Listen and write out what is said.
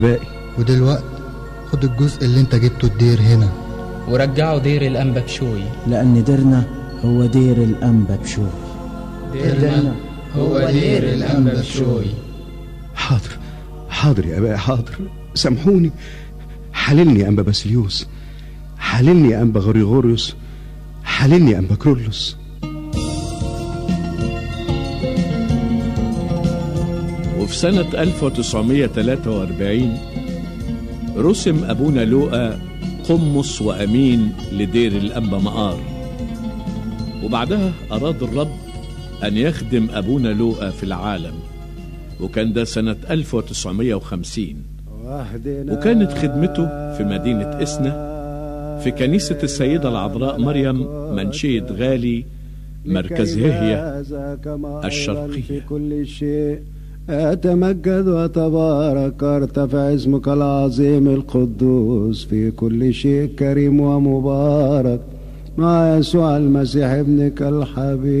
باقي ودلوقت خد الجزء اللي انت جبته الدير هنا ورجعوا دير الأنبا بشوي لأن ديرنا هو دير الأنبا بشوي ديرنا هو دير الأنبا بشوي حاضر حاضر يا اباء حاضر سامحوني حللني يا انبا باسليوس حللني يا انبا غريغوريوس حللني يا انبا كرولوس وفي سنة 1943 رسم أبونا لوقا قمص وأمين لدير الأنبا مقار وبعدها أراد الرب أن يخدم أبونا لوقا في العالم وكان ده سنة 1950 وكانت خدمته في مدينة إسنا في كنيسة السيدة العذراء مريم منشية غالي مركز هي الشرقية في كل شيء أتمجد وتبارك ارتفع اسمك العظيم القدوس في كل شيء كريم ومبارك مع يسوع المسيح ابنك الحبيب